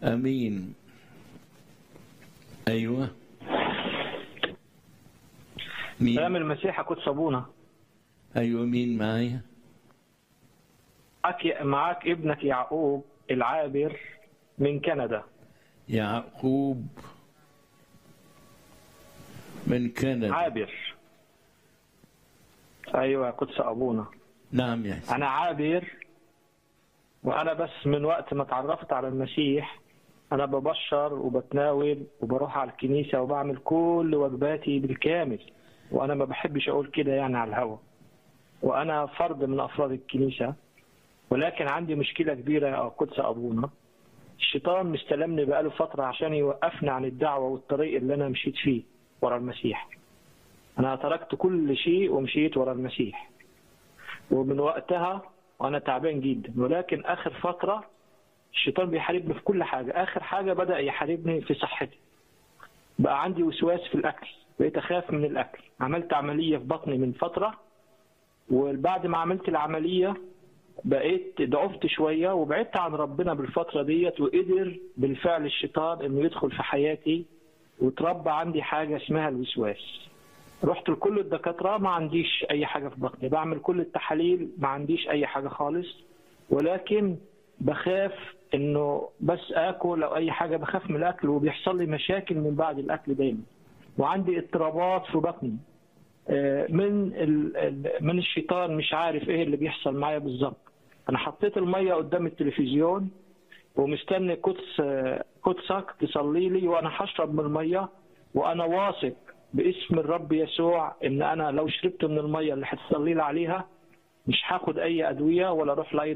امين ايوه سلام مين المسيح قدس ابونا ايوه مين معايا معاك معاك ابنك يعقوب العابر من كندا يعقوب من كندا عابر ايوه يا قدس ابونا نعم يا سيدي انا عابر وانا بس من وقت ما اتعرفت على المسيح انا ببشر وبتناول وبروح على الكنيسه وبعمل كل واجباتي بالكامل وانا ما بحبش اقول كده يعني على الهوا وانا فرد من افراد الكنيسه ولكن عندي مشكله كبيره يا قدس ابونا الشيطان مستلمني بقاله فتره عشان يوقفني عن الدعوه والطريق اللي انا مشيت فيه ورا المسيح انا تركت كل شيء ومشيت ورا المسيح ومن وقتها وانا تعبان جدا ولكن اخر فتره الشيطان بيحاربني في كل حاجه اخر حاجه بدا يحاربني في صحتي بقى عندي وسواس في الاكل بقيت اخاف من الاكل عملت عمليه في بطني من فتره وبعد ما عملت العمليه بقيت ضعفت شويه وبعدت عن ربنا بالفتره ديت وقدر بالفعل الشيطان انه يدخل في حياتي وتربى عندي حاجه اسمها الوسواس رحت لكل الدكاتره ما عنديش اي حاجه في بطني بعمل كل التحاليل ما عنديش اي حاجه خالص ولكن بخاف انه بس اكل او اي حاجه بخاف من الاكل وبيحصل لي مشاكل من بعد الاكل دايما وعندي اضطرابات في بطني آه، من ال- ال- من الشيطان مش عارف ايه اللي بيحصل معايا بالظبط انا حطيت الميه قدام التلفزيون ومستني قدس قدسك تصلي لي وانا هشرب من الميه وانا واثق باسم الرب يسوع ان انا لو شربت من الميه اللي هتصلي لي عليها مش هاخد اي ادويه ولا اروح لاي